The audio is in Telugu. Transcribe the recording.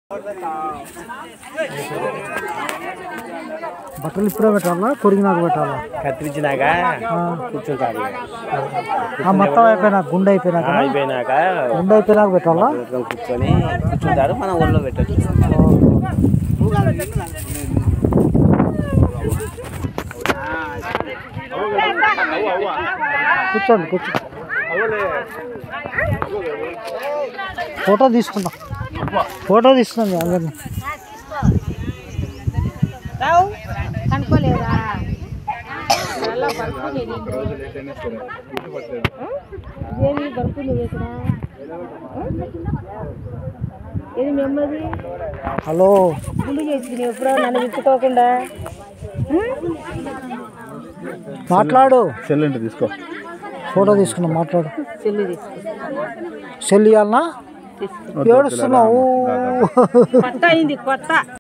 బట్టలు ఇప్పుడే పెట్టాలా కొరిగినాక పెట్టాలా కత్తిరించినాక కూర్చుంటారు ఆ మొత్తం అయిపోయినాక గుండె అయిపోయినాక అయిపోయినాక గుండె అయిపోయినాక పెట్టాలా దూరం కూర్చొని కూర్చుంటారు మనం ఒళ్ళో పెట్టచ్చు కూర్చోండి కూర్చో ఫోటో తీసుకుందాం ఫోటో తీసుకుందాం మీ అందరినీ కనుక్కోలేదా అలా పడుకోలేదు ఏమి పడుకునేది ఇక్కడ ఏది నెమ్మది హలో గుండు చేసింది ఎప్పుడో నన్ను విప్పుకోకుండా మాట్లాడు చెల్లింటి తీసుకో ఫోటో తీసుకుందాం మాట్లాడు చెల్లి తీసుకో సెల్ ఇవ్వాలనా ఏడుస్తున్నావు కొత్త అయింది కొత్త